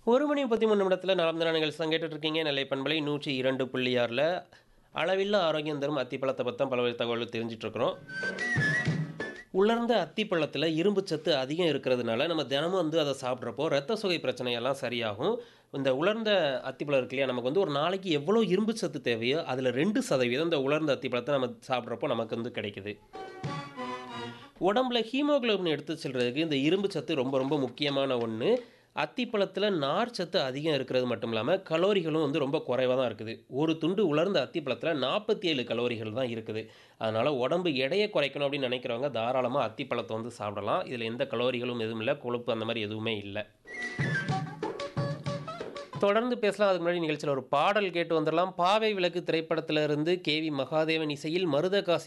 ஒரு மணி முப்பத்தி மூணு நிமிடத்தில் நலம் தின நிகழ்ச்சி தான் கேட்டுட்டு இருக்கீங்க நெல்லை பண்பலை நூற்றி இரண்டு புள்ளி ஆறில் அளவில்லா ஆரோக்கியம் தரும் அத்திப்பழத்தை பற்றி தான் பல்வேறு தகவல்கள் தெரிஞ்சிட்டு இருக்கிறோம் உலர்ந்த அத்திப்பழத்தில் இரும்பு சத்து அதிகம் இருக்கிறதுனால நம்ம தினமும் வந்து அதை சாப்பிட்றப்போ ரத்த சுகை பிரச்சனையெல்லாம் சரியாகும் இந்த உலர்ந்த அத்திப்பழம் இருக்கு இல்லையா நமக்கு வந்து ஒரு நாளைக்கு எவ்வளோ இரும்பு சத்து தேவையோ அதில் ரெண்டு சதவீதம் இந்த உலர்ந்த அத்திப்பழத்தை நம்ம சாப்பிட்றப்போ நமக்கு வந்து கிடைக்குது உடம்புல ஹீமோகுளோபின் எடுத்து செல்றதுக்கு இந்த இரும்பு சத்து ரொம்ப ரொம்ப முக்கியமான ஒன்று அத்திப்பழத்தில் நார் சத்து அதிகம் இருக்கிறது மட்டும் இல்லாமல் கலோரிகளும் வந்து ரொம்ப குறைவாக தான் இருக்குது ஒரு துண்டு உலர்ந்த அத்திப்பழத்தில் நாற்பத்தி ஏழு கலோரிகள் தான் இருக்குது அதனால் உடம்பு எடையை குறைக்கணும் அப்படின்னு நினைக்கிறவங்க தாராளமாக அத்திப்பழத்தை வந்து சாப்பிடலாம் இதில் எந்த கலோரிகளும் எதுவும் இல்லை கொழுப்பு அந்த மாதிரி எதுவுமே இல்லை தொடர்ந்து பேசலாம் அதுக்கு முன்னாடி நிகழ்ச்சியில் ஒரு பாடல் கேட்டு வந்துடலாம் பாவை விளக்கு திரைப்படத்திலிருந்து கேவி மகாதேவன் இசையில் மருதகாசி